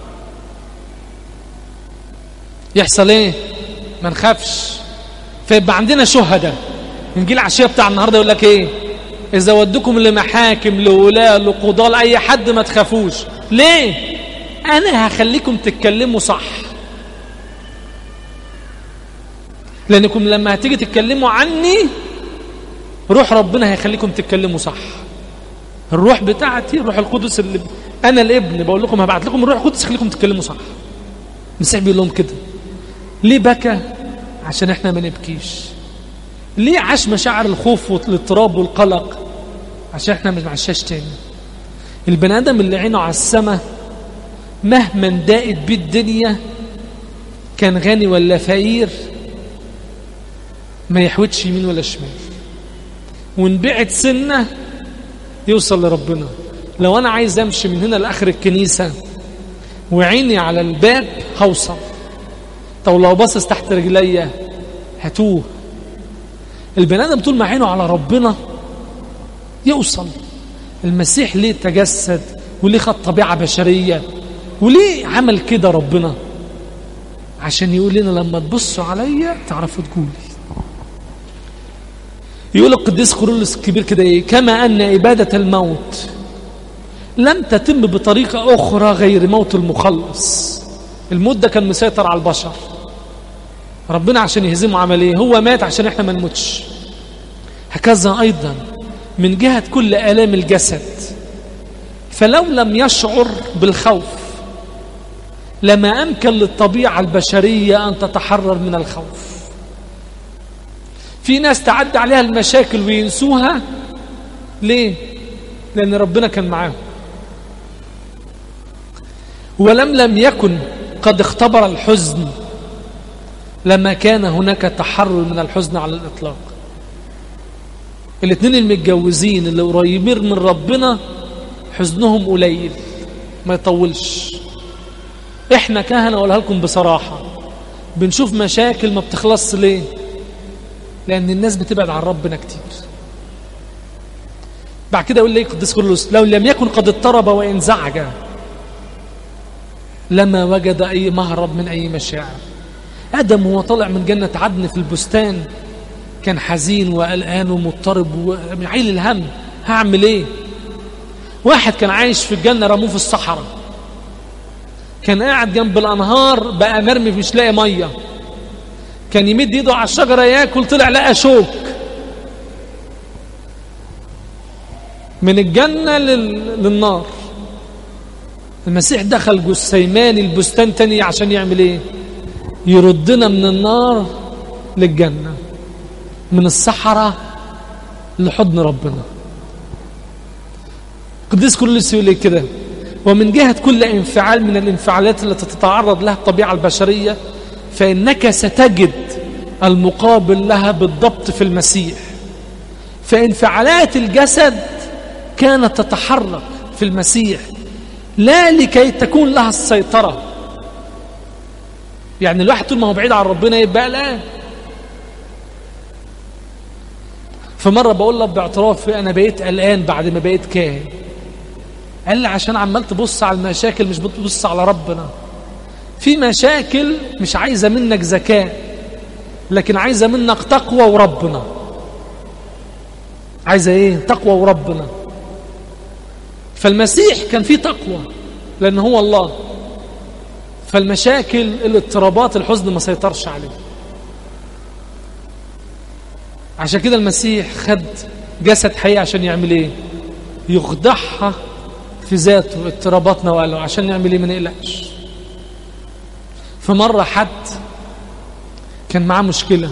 Speaker 1: يحصل ايه ما نخافش فيبقى عندنا شهداء نجي العشيه بتاع النهارده يقول لك ايه اذا ودكم لمحاكم لولاة لقضاة لاي حد ما تخافوش ليه انا هخليكم تتكلموا صح لانكم لما هتيجي تتكلموا عني روح ربنا هيخليكم تتكلموا صح الروح بتاعتي الروح القدس اللي انا الابن بقول لكم هبعت لكم الروح القدس يخليكم تتكلموا صح المسيح بيقول لهم كده ليه بكى عشان احنا ما نبكيش ليه عاش مشاعر الخوف والاضطراب والقلق عشان احنا مش معشاش تاني البني ادم اللي عينه على السماء مهما ضاقت بيه الدنيا كان غني ولا فقير ما يحوتش يمين ولا شمال وان بعد سنه يوصل لربنا لو انا عايز امشي من هنا لاخر الكنيسه وعيني على الباب هوصل طب لو باصص تحت رجليا هتوه البني ادم طول ما عينه على ربنا يوصل المسيح ليه تجسد وليه خد طبيعه بشريه وليه عمل كده ربنا عشان يقول لنا لما تبصوا عليا تعرفوا تقولي يقول القديس كورولوس الكبير كده ايه كما ان عباده الموت لم تتم بطريقه اخرى غير موت المخلص الموت ده كان مسيطر على البشر ربنا عشان يهزمه عمل ايه هو مات عشان احنا ما نموتش هكذا ايضا من جهه كل الام الجسد فلو لم يشعر بالخوف لما امكن للطبيعه البشريه ان تتحرر من الخوف في ناس تعدي عليها المشاكل وينسوها ليه لان ربنا كان معاهم ولم لم يكن قد اختبر الحزن لما كان هناك تحرر من الحزن على الإطلاق الاثنين المتجوزين اللي قريبين من ربنا حزنهم قليل ما يطولش احنا كهنة اقولها لكم بصراحة بنشوف مشاكل ما بتخلصش ليه لأن الناس بتبعد عن ربنا كتير بعد كده يقول لي قديس كرولوس لو لم يكن قد اضطرب وانزعج لما وجد أي مهرب من أي مشاعر آدم هو طالع من جنة عدن في البستان كان حزين وقلقان ومضطرب وعيل الهم هعمل ايه واحد كان عايش في الجنة رموه في الصحراء كان قاعد جنب الأنهار بقى مرمي مش لاقي مية كان يمد ايده على الشجرة ياكل طلع لقى شوك من الجنة لل... للنار المسيح دخل جسيماني البستان تاني عشان يعمل ايه يردنا من النار للجنة من الصحراء لحضن ربنا قديس كورنيليوس يقول لي كده ومن جهة كل انفعال من الانفعالات التي تتعرض لها الطبيعة البشرية فإنك ستجد المقابل لها بالضبط في المسيح فانفعالات الجسد كانت تتحرك في المسيح لا لكي تكون لها السيطرة يعني الواحد طول ما هو بعيد عن ربنا يبقى الآن فمرة بقول لك باعتراف أنا بقيت قلقان بعد ما بقيت كاهن قال لي عشان عمال تبص على المشاكل مش بتبص على ربنا في مشاكل مش عايزة منك ذكاء لكن عايزة منك تقوى وربنا عايزة ايه تقوى وربنا فالمسيح كان فيه تقوى لأن هو الله فالمشاكل الاضطرابات الحزن ما سيطرش عليه عشان كده المسيح خد جسد حقيقي عشان يعمل ايه يخضعها في ذاته اضطراباتنا وقال له عشان نعمل ايه ما نقلقش فمرة حد كان معاه مشكلة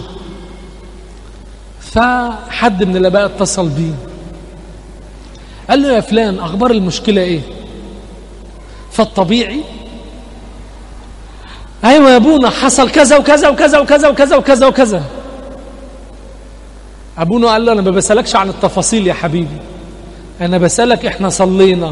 Speaker 1: فحد من الاباء اتصل بيه قال له يا فلان اخبار المشكلة ايه فالطبيعي ايوه يا ابونا حصل كذا وكذا وكذا وكذا وكذا وكذا وكذا ابونا قال له انا ما بسالكش عن التفاصيل يا حبيبي انا بسالك احنا صلينا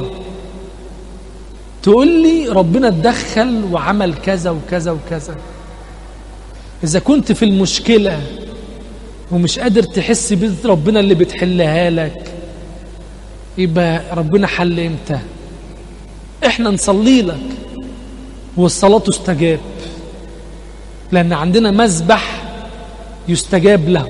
Speaker 1: تقول لي ربنا اتدخل وعمل كذا وكذا وكذا اذا كنت في المشكله ومش قادر تحس بإذن ربنا اللي بتحلها لك يبقى ربنا حل امتى احنا نصلي لك والصلاة تستجاب لأن عندنا مذبح يستجاب له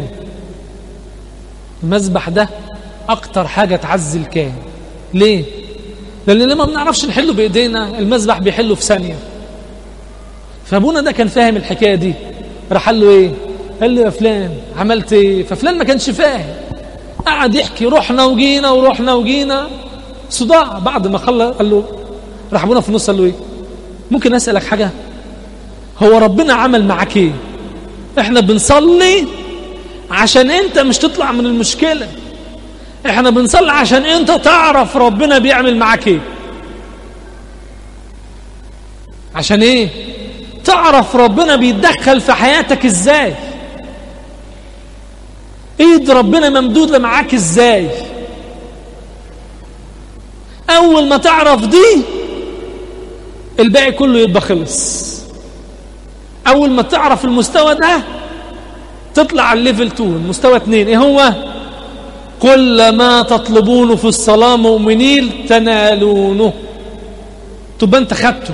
Speaker 1: المذبح ده أكتر حاجة تعزي الكاهن ليه؟ لأن لما ما بنعرفش نحله بإيدينا المذبح بيحله في ثانية فأبونا ده كان فاهم الحكاية دي راح قال له إيه؟ قال له يا فلان عملت إيه؟ ففلان ما كانش فاهم قعد يحكي رحنا وجينا ورحنا وجينا صداع بعد ما خلص قال له راح ابونا في النص قال له ايه ممكن اسالك حاجه هو ربنا عمل معاك ايه احنا بنصلي عشان انت مش تطلع من المشكله احنا بنصلي عشان انت تعرف ربنا بيعمل معاك ايه عشان ايه تعرف ربنا بيتدخل في حياتك ازاي ايد ربنا ممدودة معاك ازاي اول ما تعرف دي الباقي كله يبقى خلص اول ما تعرف المستوى ده تطلع على الليفل 2 المستوى 2 ايه هو كل ما تطلبونه في الصلاة مؤمنين تنالونه تبقى انت خدته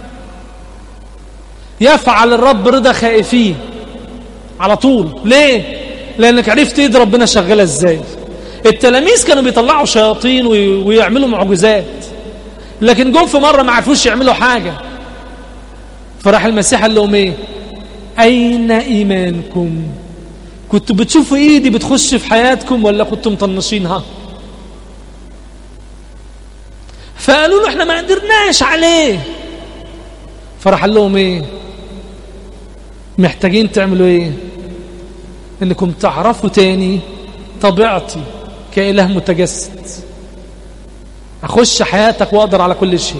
Speaker 1: يفعل الرب رضا خائفين على طول ليه لانك عرفت ايد ربنا شغاله ازاي التلاميذ كانوا بيطلعوا شياطين ويعملوا معجزات لكن جم في مره ما عرفوش يعملوا حاجه فراح المسيح قال لهم ايه اين ايمانكم كنتوا بتشوفوا ايدي بتخش في حياتكم ولا كنتوا مطنشينها فقالوا له احنا ما قدرناش عليه فراح قال لهم ايه محتاجين تعملوا ايه انكم تعرفوا تاني طبيعتي كإله متجسد اخش حياتك واقدر على كل شيء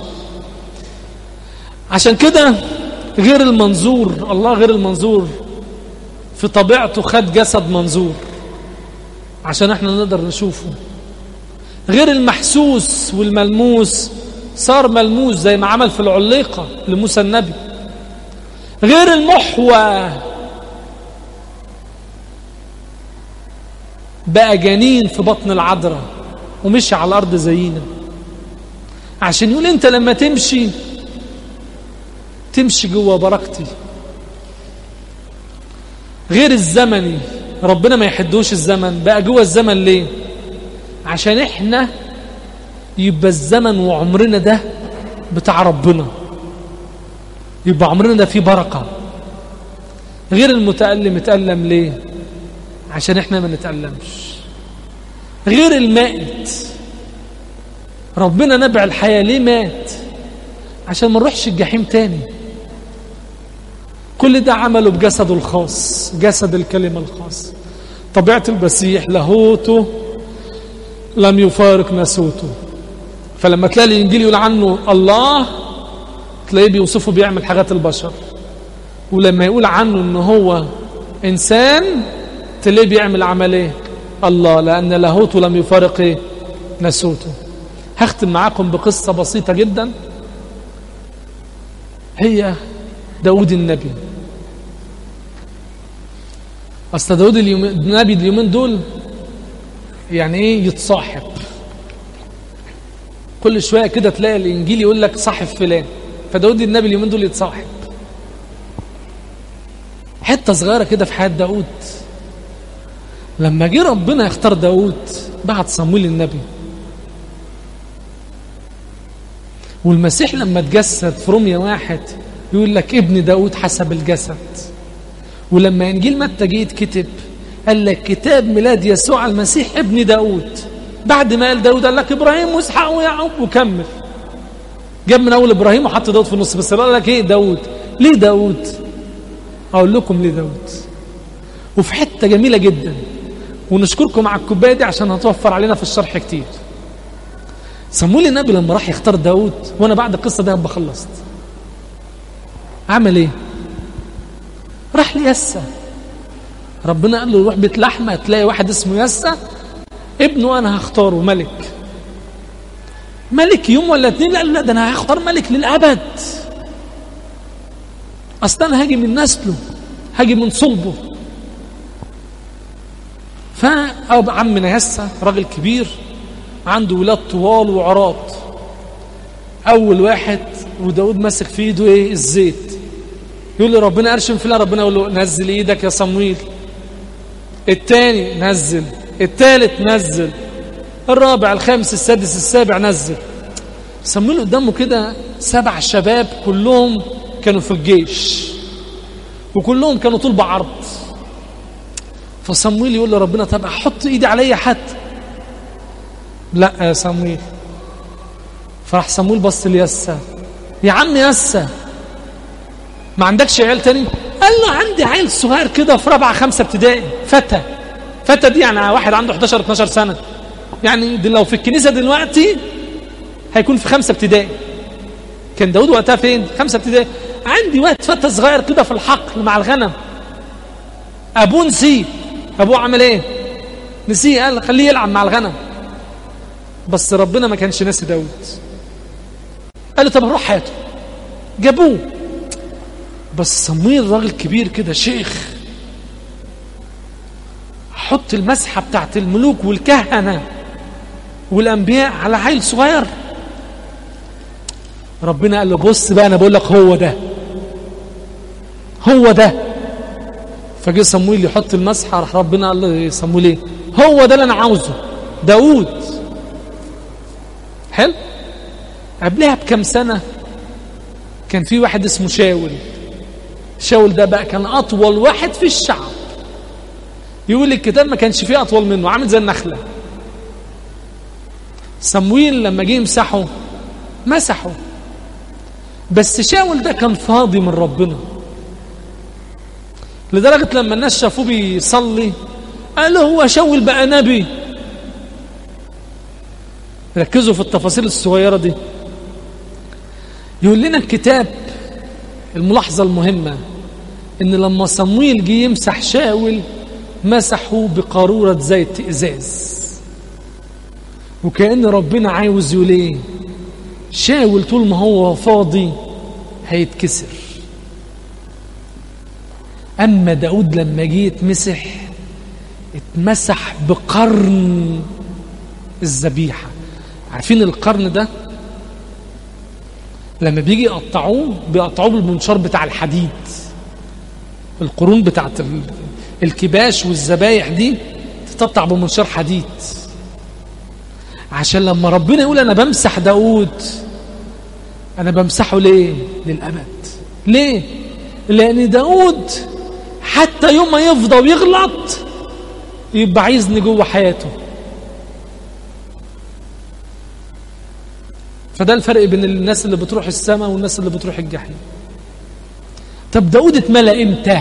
Speaker 1: عشان كده غير المنظور الله غير المنظور في طبيعته خد جسد منظور عشان احنا نقدر نشوفه غير المحسوس والملموس صار ملموس زي ما عمل في العليقة لموسى النبي غير المحوى بقى جنين في بطن العذراء ومشي على الأرض زينا عشان يقول انت لما تمشي تمشي جوه بركتي غير الزمني ربنا ما يحدوش الزمن بقى جوه الزمن ليه عشان احنا يبقى الزمن وعمرنا ده بتاع ربنا يبقى عمرنا ده فيه بركة غير المتألم يتألم ليه عشان احنا ما نتألمش غير المائت ربنا نبع الحياة ليه مات عشان ما نروحش الجحيم تاني كل ده عمله بجسده الخاص جسد الكلمة الخاص طبيعة المسيح لاهوته لم يفارق ناسوته فلما تلاقي الإنجيل يقول عنه الله تلاقيه بيوصفه بيعمل حاجات البشر ولما يقول عنه ان هو انسان تلاقيه بيعمل عمليه الله لان لاهوته لم يفارق ايه نسوته هختم معاكم بقصه بسيطه جدا هي داود النبي اصل داود اليوم النبي اليومين دول يعني ايه يتصاحب كل شويه كده تلاقي الانجيل يقول لك صاحب فلان فداود النبي اليومين دول يتصاحب حته صغيره كده في حياه داود لما جه ربنا يختار داود بعد صمويل النبي والمسيح لما اتجسد في روميا واحد يقول لك ابن داود حسب الجسد ولما انجيل متى جه يتكتب قال لك كتاب ميلاد يسوع المسيح ابن داود بعد ما قال داود قال لك ابراهيم واسحاق ويعقوب وكمل جاب من اول ابراهيم وحط داود في النص بس قال لك ايه داود ليه داود اقول لكم ليه داود وفي حته جميله جدا ونشكركم على الكوبايه دي عشان هتوفر علينا في الشرح كتير صمويل النبي لما راح يختار داود وانا بعد القصه دي هبقى خلصت عمل ايه راح ليسا ربنا قال له روح بيت لحمه تلاقي واحد اسمه يسا ابنه انا هختاره ملك ملك يوم ولا اتنين لا لا ده انا هختار ملك للابد اصل انا هاجي من نسله هاجي من صلبه فأب عمنا يسا راجل كبير عنده ولاد طوال وعراض اول واحد وداود ماسك في ايده ايه الزيت يقول له ربنا ارشم فلان ربنا يقول له نزل ايدك يا صمويل الثاني نزل الثالث نزل الرابع الخامس السادس السابع نزل صمويل قدامه كده سبع شباب كلهم كانوا في الجيش وكلهم كانوا طول بعرض فصمويل يقول لربنا طب احط ايدي عليا حد لا يا صمويل فراح صمويل بص ليسا يا عم يسا ما عندكش عيال تاني قال له عندي عيل صغير كده في رابعه خمسه ابتدائي فتى فتى دي يعني واحد عنده 11 12 سنه يعني دي لو في الكنيسه دلوقتي هيكون في خمسه ابتدائي كان داود وقتها فين خمسه ابتدائي عندي وقت فتى صغير كده في الحقل مع الغنم ابوه نسيه ابوه عمل ايه نسيه قال خليه يلعب مع الغنم بس ربنا ما كانش ناسي داود قال له طب روح هاته جابوه بس صمويل راجل كبير كده شيخ حط المسحه بتاعت الملوك والكهنه والانبياء على عيل صغير ربنا قال له بص بقى انا بقول لك هو ده هو ده فجه صمويل يحط المسحه راح ربنا قال له صمويل ايه هو ده اللي انا عاوزه داوود حلو قبلها بكم سنه كان في واحد اسمه شاول شاول ده بقى كان اطول واحد في الشعب يقول الكتاب ما كانش فيه اطول منه عامل زي النخله صمويل لما جه يمسحه مسحه بس شاول ده كان فاضي من ربنا لدرجة لما الناس شافوه بيصلي قالوا هو شاول بقى نبي ركزوا في التفاصيل الصغيرة دي يقول لنا الكتاب الملاحظة المهمة ان لما صمويل جه يمسح شاول مسحه بقارورة زيت ازاز وكأن ربنا عاوز يقول ايه شاول طول ما هو فاضي هيتكسر اما داود لما جه يتمسح اتمسح بقرن الذبيحه عارفين القرن ده لما بيجي يقطعوه بيقطعوه بالمنشار بتاع الحديد القرون بتاعت الكباش والذبايح دي تتقطع بمنشار حديد عشان لما ربنا يقول انا بمسح داود انا بمسحه ليه للابد ليه لان داود حتى يوم ما يفضى ويغلط يبقى عايزني جوه حياته فده الفرق بين الناس اللي بتروح السماء والناس اللي بتروح الجحيم طب داود اتملى امتى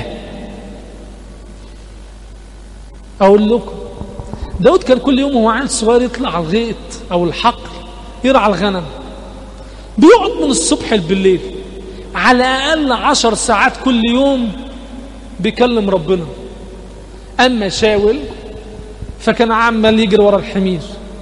Speaker 1: اقول لكم داود كان كل يوم وهو عيل صغير يطلع على الغيط او الحقل يرعى الغنم بيقعد من الصبح بالليل على الأقل عشر ساعات كل يوم بيكلم ربنا أما شاول فكان عمال يجري ورا الحمير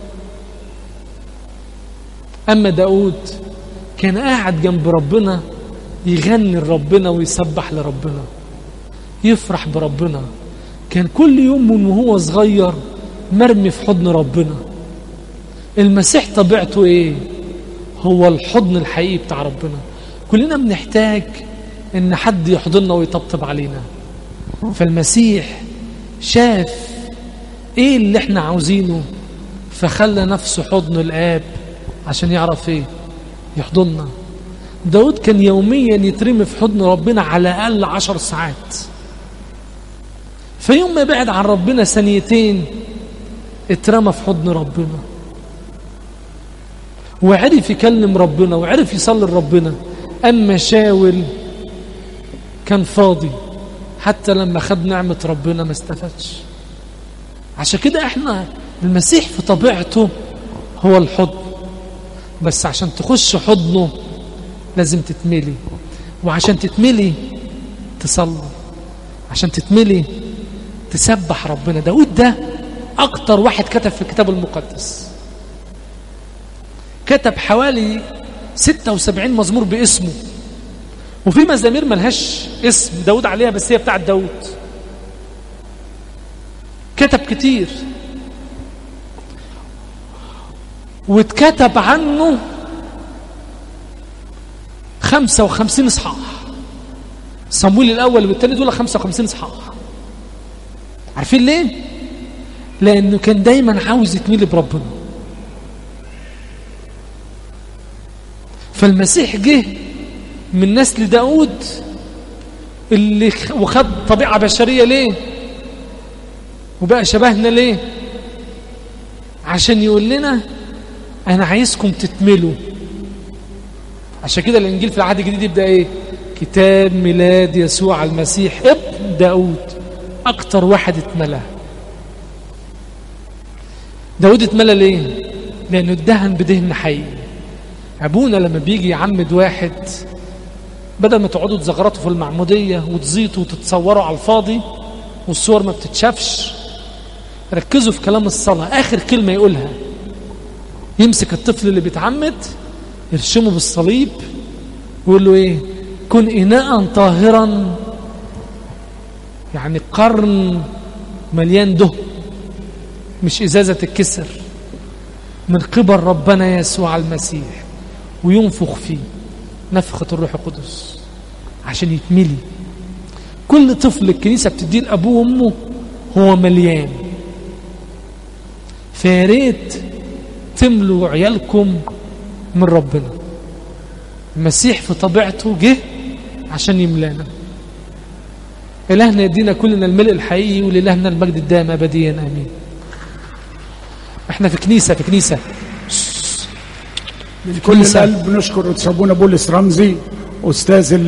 Speaker 1: أما داود كان قاعد جنب ربنا يغني لربنا ويسبح لربنا يفرح بربنا كان كل يوم من وهو صغير مرمي في حضن ربنا المسيح طبيعته ايه هو الحضن الحقيقي بتاع ربنا كلنا بنحتاج ان حد يحضننا ويطبطب علينا فالمسيح شاف ايه اللي احنا عاوزينه فخلى نفسه حضن الاب عشان يعرف ايه يحضننا داود كان يوميا يترمي في حضن ربنا على الاقل عشر ساعات فيوم ما بعد عن ربنا ثانيتين اترمى في حضن ربنا وعرف يكلم ربنا وعرف يصلي لربنا أما شاول كان فاضي حتى لما خد نعمة ربنا ما استفادش عشان كده احنا المسيح في طبيعته هو الحضن بس عشان تخش حضنه لازم تتملي وعشان تتملي تصلي عشان تتملي تسبح ربنا داود ده أكتر واحد كتب في الكتاب المقدس كتب حوالي 76 مزمور باسمه وفي مزامير ملهاش اسم داود عليها بس هي بتاعت داود كتب كتير واتكتب عنه 55 اصحاح صمويل الاول والثاني دول 55 اصحاح عارفين ليه لانه كان دايما عاوز يتميل بربنا فالمسيح جه من نسل داود اللي وخد طبيعة بشرية ليه وبقى شبهنا ليه عشان يقول لنا أنا عايزكم تتملوا عشان كده الإنجيل في العهد الجديد يبدأ إيه كتاب ميلاد يسوع المسيح ابن داود أكتر واحد اتملى داود اتملى ليه لأنه ادهن بدهن حقيقي أبونا لما بيجي يعمد واحد بدل ما تقعدوا تزغرطوا في المعمودية وتزيطوا وتتصوروا على الفاضي والصور ما بتتشافش ركزوا في كلام الصلاة آخر كلمة يقولها يمسك الطفل اللي بيتعمد يرشمه بالصليب ويقول له ايه كن إناء طاهرا يعني قرن مليان دهن مش إزازة الكسر من قبل ربنا يسوع المسيح وينفخ فيه نفخة الروح القدس عشان يتملي كل طفل الكنيسة بتديه لأبوه وأمه هو مليان فياريت تملوا عيالكم من ربنا المسيح في طبيعته جه عشان يملانا إلهنا يدينا كلنا الملء الحقيقي ولإلهنا المجد الدائم أبديا آمين احنا في كنيسة في كنيسة
Speaker 2: من كل القلب نشكر أستاذ بولس رمزي أستاذ